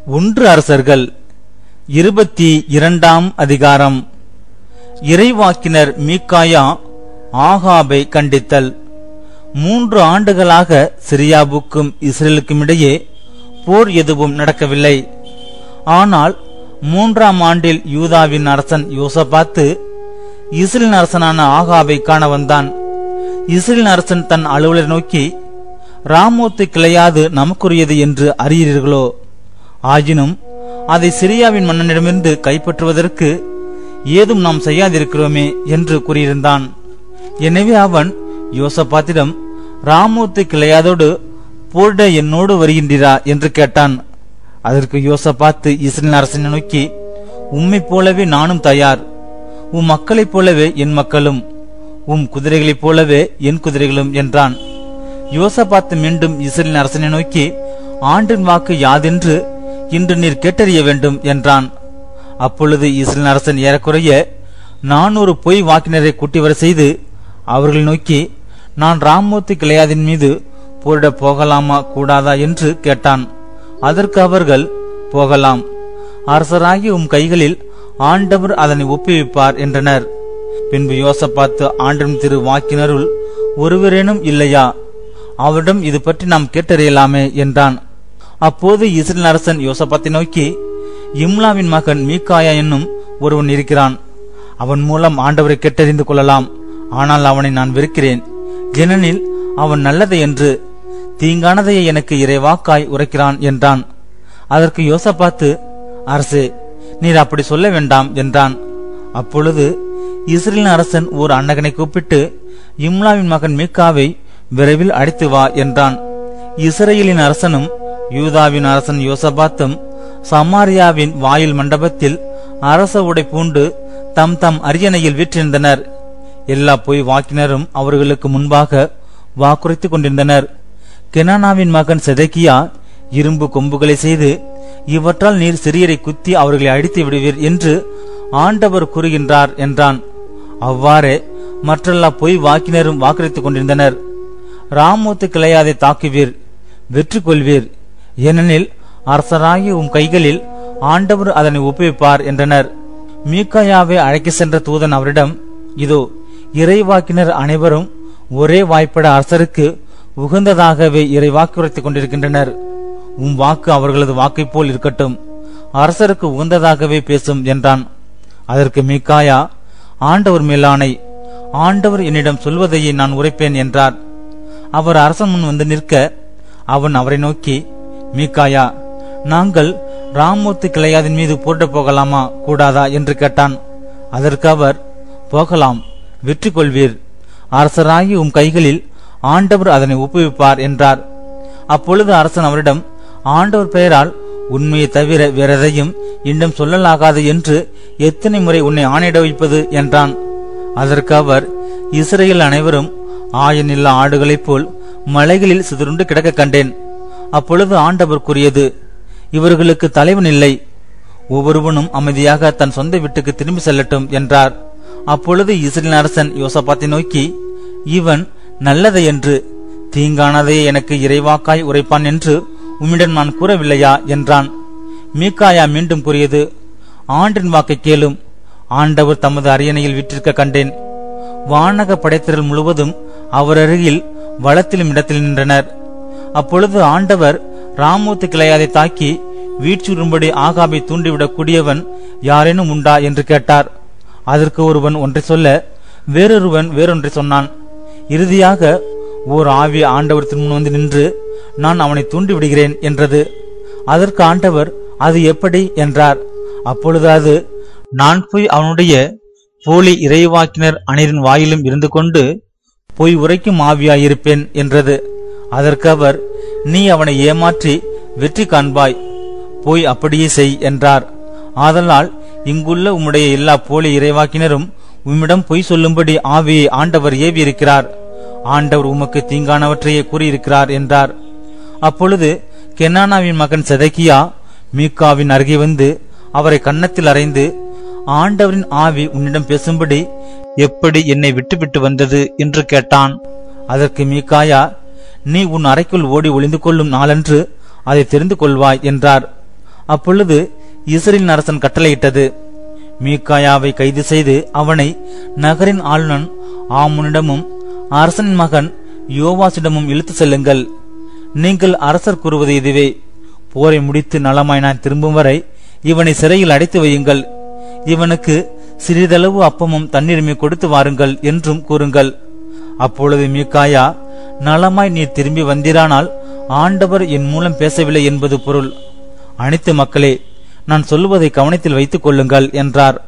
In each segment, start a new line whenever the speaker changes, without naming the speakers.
ஒன்று அரசர்கள் இருபத்தி இரண்டாம் அதிகாரம் இறைவாக்கினர் மீக்காயா ஆகாபை கண்டித்தல் மூன்று ஆண்டுகளாக சிரியாவுக்கும் இஸ்ரேலுக்கும் இடையே போர் எதுவும் நடக்கவில்லை ஆனால் மூன்றாம் ஆண்டில் யூதாவின் அரசன் யோசபாத்து இஸ்ரேலின் அரசனான ஆகாபை காண வந்தான் இஸ்ரேலின் அரசன் தன் அலுவலரை நோக்கி ராமோத்து கிளையாது நமக்குரியது என்று அறியீர்களோ ஆயினும் அதை சிரியாவின் மன்னனிடமிருந்து கைப்பற்றுவதற்கு ஏதும் நாம் செய்யாதிருக்கிறோமே என்று கூறியிருந்தான் எனவே அவன் யோசபாத்திடம் ராமோத்து கிளையாதோடு போரிட என்னோடு வருகின்றீரா என்று கேட்டான் அதற்கு யோசபாத்து இஸ்ரேல் அரசனை நோக்கி உம்மைப் போலவே நானும் தயார் உம் மக்களைப் போலவே என் மக்களும் உம் குதிரைகளைப் போலவே என் குதிரைகளும் என்றான் யோசபாத்து மீண்டும் இஸ்ரேலின் அரசனை நோக்கி ஆண்டின் வாக்கு யாதென்று இன்று நீர் கேட்டறிய வேண்டும் என்றான் அப்பொழுது இஸ்ரேல் அரசன் ஏறக்குறைய நானூறு பொய் வாக்கினரை கூட்டி வர செய்து அவர்களை நோக்கி நான் ராமோத்து கிளையாதின் மீது போரிடப் போகலாமா கூடாதா என்று கேட்டான் அதற்கு அவர்கள் போகலாம் அரசராகி உம் கைகளில் ஆண்டவர் அதனை ஒப்புவிப்பார் என்றனர் பின்பு யோசபாத்து ஆண்டின் திரு வாக்கினருள் ஒருவரேனும் இல்லையா அவரிடம் இது பற்றி நாம் கேட்டறியலாமே என்றான் அப்போது இஸ்ரேல் அரசன் யோசபாத்தை நோக்கி இம்லாவின் மகன் மீகாயா என்னும் ஒருவன் இருக்கிறான் அவன் மூலம் ஆண்டவரை கேட்டறிந்து கொள்ளலாம் ஆனால் அவனை நான் வெறுக்கிறேன் ஏனெனில் அவன் நல்லதை என்று தீங்கானதையே எனக்கு இறைவாக்காய் உரைக்கிறான் என்றான் அதற்கு யோசபாத்து அரசே நீர் அப்படி சொல்ல வேண்டாம் என்றான் அப்பொழுது இஸ்ரேலின் அரசன் ஓர் அன்னகனை கூப்பிட்டு இம்லாவின் மகன் மீக்காவை விரைவில் அழைத்து வா என்றான் இஸ்ரேலின் அரசனும் யூதாவின் அரசன் யோசபாத்தும் சமாரியாவின் வாயில் மண்டபத்தில் அரச உடை பூண்டு தம் தம் அரியணையில் வீற்றிருந்தனர் எல்லா பொய் வாக்கினரும் அவர்களுக்கு முன்பாக வாக்குரைத்துக் கொண்டிருந்தனர் கெனானாவின் மகன் செதக்கியா இரும்பு கொம்புகளை செய்து இவற்றால் நீர் சிறியரை குத்தி அவர்களை அடித்து விடுவீர் என்று ஆண்டவர் கூறுகின்றார் என்றான் அவ்வாறே மற்றெல்லா பொய் வாக்கினரும் வாக்களித்துக் கொண்டிருந்தனர் ராமோத்து கிளையாதை தாக்குவீர் வெற்றி கொள்வீர் ஏனெனில் அரசராகி உம் கைகளில் ஆண்டவர் அதனை ஒப்புவிப்பார் என்றனர் மீக்காயாவை அழைக்க சென்ற தூதன் அவரிடம் இதோ இறைவாக்கினர் அனைவரும் ஒரே வாய்ப்பட அரசருக்கு உகந்ததாகவே இறை வாக்குரைத்துக் கொண்டிருக்கின்றனர் உம் வாக்கு அவர்களது வாக்கைப் போல் இருக்கட்டும் அரசருக்கு உகந்ததாகவே பேசும் என்றான் அதற்கு மீக்காயா ஆண்டவர் மேலானை ஆண்டவர் என்னிடம் சொல்வதையே நான் உரைப்பேன் என்றார் அவர் அரசன் முன் வந்து நிற்க அவன் அவரை நோக்கி மீக்காயா நாங்கள் ராமூர்த்தி கிளையாதின் மீது போட்டு போகலாமா கூடாதா என்று கேட்டான் அதற்கு அவர் போகலாம் வெற்றி கொள்வீர் அரசராகி உம் கைகளில் ஆண்டவர் அதனை ஒப்புவிப்பார் என்றார் அப்பொழுது அரசன் அவரிடம் ஆண்டவர் பெயரால் உண்மையை தவிர வேறெதையும் இன்னும் சொல்லலாகாது என்று எத்தனை முறை உன்னை ஆணையிட வைப்பது என்றான் அதற்கு அவர் இஸ்ரேல் அனைவரும் ஆயனில்லா ஆடுகளைப் போல் மலைகளில் சிதறுண்டு கிடக்க கண்டேன் அப்பொழுது ஆண்டவர் கூறியது இவர்களுக்கு தலைவன் இல்லை ஒவ்வொருவனும் அமைதியாக தன் சொந்த வீட்டுக்கு திரும்பி செல்லட்டும் என்றார் அப்பொழுது இஸ்ரேல் அரசன் யோசபாத்தை நோக்கி இவன் நல்லதை என்று தீங்கானதையே எனக்கு இறைவாக்காய் உரைப்பான் என்று உம்மிடம் நான் கூறவில்லையா என்றான் மீக்காயா மீண்டும் கூறியது ஆண்டின் வாக்கை கேளும் ஆண்டவர் தமது அரியணையில் விற்றிருக்க கண்டேன் வானக படைத்திரல் முழுவதும் அவர் அருகில் வளத்திலும் இடத்தில் நின்றனர் அப்பொழுது ஆண்டவர் ராமூத்து கிளையாதை தாக்கி வீழ்ச்சியுறும்படி ஆகாபை தூண்டிவிடக் கூடியவன் யாரேனும் உண்டா என்று கேட்டார் அதற்கு ஒருவன் ஒன்றை சொல்ல வேறொருவன் வேறொன்றை சொன்னான் இறுதியாக ஓர் ஆவி ஆண்டவர் முன் வந்து நின்று நான் அவனை தூண்டி விடுகிறேன் என்றது அதற்கு ஆண்டவர் அது எப்படி என்றார் அப்பொழுது அது நான் போய் அவனுடைய போலி இறைவாக்கினர் அணிரின் வாயிலும் இருந்து கொண்டு பொய் உரைக்கும் ஆவியாயிருப்பேன் என்றது அதற்கு அவர் நீ அவனை ஏமாற்றி வெற்றி காண்பாய் போய் அப்படியே செய் என்றார் ஆதலால் இங்குள்ள உம்முடைய எல்லா போலி இறைவாக்கினரும் உம்மிடம் பொய் சொல்லும்படி ஆவியை ஆண்டவர் ஏவி இருக்கிறார் ஆண்டவர் உமக்கு தீங்கானவற்றையே கூறியிருக்கிறார் என்றார் அப்பொழுது கென்னானாவின் மகன் செதக்கியா மீக்காவின் அருகே வந்து அவரை கன்னத்தில் அறைந்து ஆண்டவரின் ஆவி உன்னிடம் பேசும்படி எப்படி என்னை விட்டுவிட்டு வந்தது என்று கேட்டான் அதற்கு மீகாயா நீ உன் அறைக்குள் ஓடி ஒளிந்து கொள்ளும் நாளன்று அதை தெரிந்து கொள்வாய் என்றார் அப்பொழுது இஸ்ரேலின் அரசன் கட்டளையிட்டது மீகாயாவை கைது செய்து அவனை நகரின் ஆளுநன் ஆமுனிடமும் அரசனின் மகன் யோவாசிடமும் இழுத்து செல்லுங்கள் நீங்கள் அரசர் கூறுவது இதுவே போரை முடித்து நலமாய் நான் திரும்பும் வரை இவனை சிறையில் அடைத்து வையுங்கள் இவனுக்கு சிறிதளவு அப்பமும் தண்ணீருமே கொடுத்து வாருங்கள் என்றும் கூறுங்கள் அப்பொழுது மீகாயா நலமாய் நீர் திரும்பி வந்தீரானால் ஆண்டவர் என் மூலம் பேசவில்லை என்பது பொருள் அனைத்து மக்களே நான் சொல்லுவதை கவனத்தில் வைத்துக் கொள்ளுங்கள் என்றார்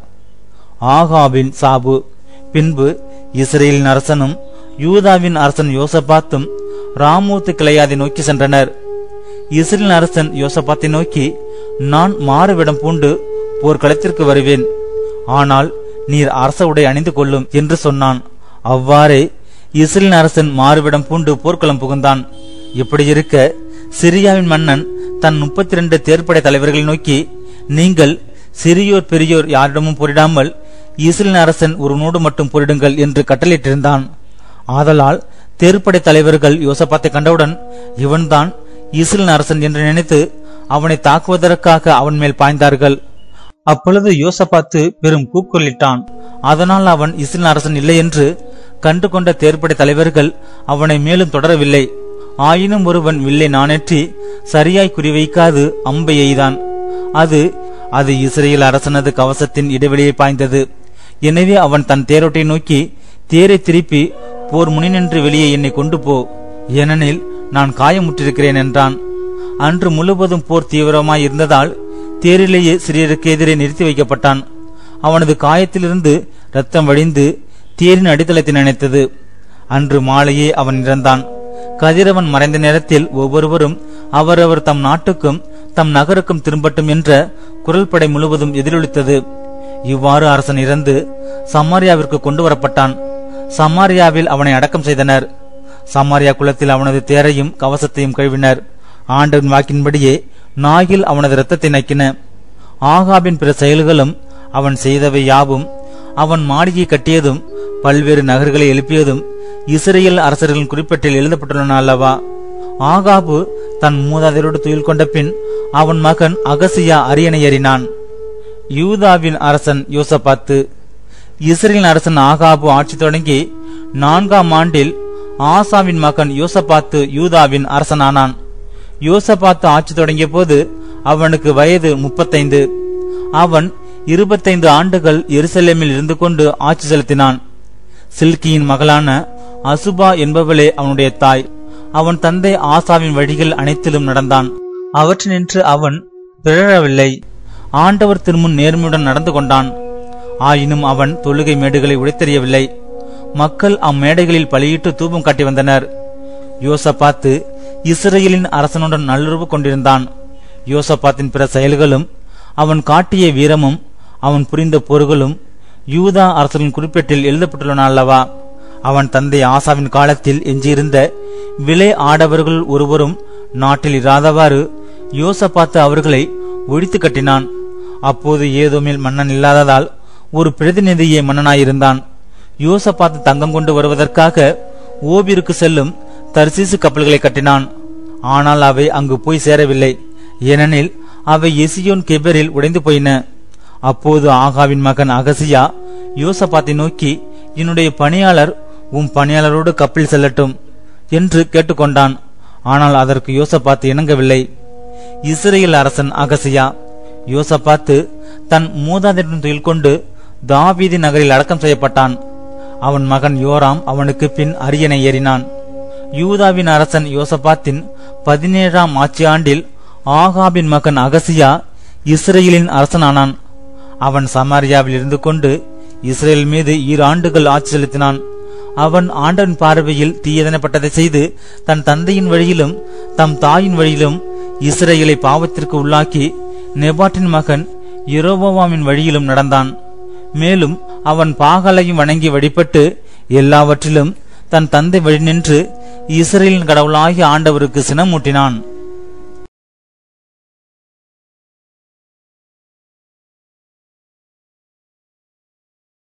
ஆகாபின் சாபு பின்பு இஸ்ரேலின் அரசனும் யூதாவின் அரசன் யோசபாத்தும் ராமூத்து கிளையாதை நோக்கி சென்றனர் இஸ்ரேலின் அரசன் யோசபாத்தை நோக்கி நான் மாறுவிடம் பூண்டு போர்க்களத்திற்கு வருவேன் ஆனால் நீர் அரச உடை அணிந்து கொள்ளும் என்று சொன்னான் அவ்வாறே இஸ்ரேலின் அரசன் மாறுவிடம் பூண்டு போர்க்களம் புகுந்தான் இப்படி இருக்க சிரியாவின் மன்னன் தன் முப்பத்தி இரண்டு தேர்ப்படை தலைவர்களை நோக்கி நீங்கள் சிறியோர் பெரியோர் யாரிடமும் போரிடாமல் இஸ்ரேலின் அரசன் ஒருவனோடு மட்டும் போரிடுங்கள் என்று கட்டளையிட்டிருந்தான் ஆதலால் தேர்ப்படை தலைவர்கள் யோசபாத்தை கண்டவுடன் இவன்தான் இஸ்ரேலின் அரசன் என்று நினைத்து அவனை தாக்குவதற்காக அவன் மேல் பாய்ந்தார்கள் அப்பொழுது யோசபாத்து பெரும் கூக்குரலிட்டான் அதனால் அவன் இஸ்ரேல் அரசன் இல்லை என்று கண்டு கொண்ட தேர்ப்படை தலைவர்கள் அவனை மேலும் தொடரவில்லை ஆயினும் ஒருவன் வில்லை நாணேற்றி சரியாய் குறிவைக்காது அம்பை எய்தான் அது அது இஸ்ரேல் அரசனது கவசத்தின் இடைவெளியை பாய்ந்தது எனவே அவன் தன் தேரோட்டை நோக்கி தேரை திருப்பி போர் முனி நின்று வெளியே என்னை கொண்டு போ ஏனெனில் நான் காயமுற்றிருக்கிறேன் என்றான் அன்று முழுவதும் போர் தீவிரமாய் இருந்ததால் தேரிலேயே சிறியருக்கு எதிரே நிறுத்தி வைக்கப்பட்டான் அவனது காயத்திலிருந்து ரத்தம் வடிந்து தேரின் அடித்தளத்தை நினைத்தது அன்று மாலையே அவன் இறந்தான் கதிரவன் மறைந்த நேரத்தில் ஒவ்வொருவரும் அவரவர் தம் நாட்டுக்கும் தம் நகருக்கும் திரும்பட்டும் என்ற குரல் படை முழுவதும் எதிரொலித்தது இவ்வாறு அரசன் இறந்து சமாரியாவிற்கு கொண்டு வரப்பட்டான் சமாரியாவில் அவனை அடக்கம் செய்தனர் சமாரியா குலத்தில் அவனது தேரையும் கவசத்தையும் கழுவினர் ஆண்டவன் வாக்கின்படியே நாயில் அவனது இரத்தத்தை நக்கின ஆகாபின் பிற செயல்களும் அவன் செய்தவை யாவும் அவன் மாளிகை கட்டியதும் பல்வேறு நகர்களை எழுப்பியதும் இஸ்ரேல் அரசர்களின் குறிப்பேட்டில் எழுதப்பட்டுள்ளன அல்லவா ஆகாபு தன் மூதாதையரோடு துயில் கொண்ட பின் அவன் மகன் அகசியா அரியணை ஏறினான் யூதாவின் அரசன் யோசபாத்து இஸ்ரேலின் அரசன் ஆகாபு ஆட்சி தொடங்கி நான்காம் ஆண்டில் ஆசாவின் மகன் யோசபாத்து யூதாவின் அரசனானான் யோசபாத்து ஆட்சி தொடங்கிய போது அவனுக்கு வயது முப்பத்தைந்து அவன் இருபத்தைந்து ஆண்டுகள் எருசலேமில் இருந்து கொண்டு ஆட்சி செலுத்தினான் சில்கியின் மகளான அசுபா என்பவளே அவனுடைய தாய் அவன் தந்தை ஆசாவின் வழிகள் அனைத்திலும் நடந்தான் அவற்றினின்று அவன் பிறழவில்லை ஆண்டவர் திருமுன் நேர்மையுடன் நடந்து கொண்டான் ஆயினும் அவன் தொழுகை மேடுகளை உடைத்தெறியவில்லை மக்கள் அம்மேடைகளில் பலியிட்டு தூபம் காட்டி வந்தனர் யோசபாத்து இஸ்ரேலின் அரசனுடன் நல்லுறவு கொண்டிருந்தான் யோசபாத்தின் பிற செயல்களும் அவன் காட்டிய வீரமும் அவன் புரிந்த போர்களும் யூதா அரசரின் குறிப்பேட்டில் எழுதப்பட்டுள்ளன அல்லவா அவன் தந்தை ஆசாவின் காலத்தில் எஞ்சியிருந்த விலை ஆடவர்கள் ஒருவரும் நாட்டில் இராதவாறு யோசபாத்து அவர்களை ஒழித்து கட்டினான் அப்போது ஏதோமில் மன்னன் இல்லாததால் ஒரு பிரதிநிதியே மன்னனாயிருந்தான் யோசபாத்து தங்கம் கொண்டு வருவதற்காக ஓபிருக்கு செல்லும் தர்சீசு கப்பல்களை கட்டினான் ஆனால் அவை அங்கு போய் சேரவில்லை ஏனெனில் அவை எசியோன் கெபரில் உடைந்து போயின அப்போது ஆகாவின் மகன் அகசியா யோசபாத்தை நோக்கி என்னுடைய பணியாளர் உம் பணியாளரோடு கப்பல் செல்லட்டும் என்று கேட்டுக்கொண்டான் ஆனால் அதற்கு யோசபாத்து இணங்கவில்லை இஸ்ரேல் அரசன் அகசியா யோசபாத்து தன் மூதாதையுடன் துயில் கொண்டு தாவீதி நகரில் அடக்கம் செய்யப்பட்டான் அவன் மகன் யோராம் அவனுக்கு பின் அரியணை ஏறினான் யூதாவின் அரசன் யோசபாத்தின் பதினேழாம் ஆட்சி ஆண்டில் ஆகாபின் மகன் அகசியா இஸ்ரேலின் அரசனானான் அவன் சமாரியாவில் இருந்து கொண்டு இஸ்ரேல் மீது ஈரு ஆண்டுகள் ஆட்சி செலுத்தினான் அவன் ஆண்டவன் பார்வையில் தீயதனப்பட்டதை செய்து தன் தந்தையின் வழியிலும் தம் தாயின் வழியிலும் இஸ்ரேலை பாவத்திற்கு உள்ளாக்கி நெபாட்டின் மகன் யெரொபோவாமின் வழியிலும் நடந்தான் மேலும் அவன் பாகலையும் வணங்கி வழிபட்டு எல்லாவற்றிலும் தன் தந்தை வழி நின்று இஸ்ரேலின் கடவுளாகிய ஆண்டவருக்கு சினமூட்டினான்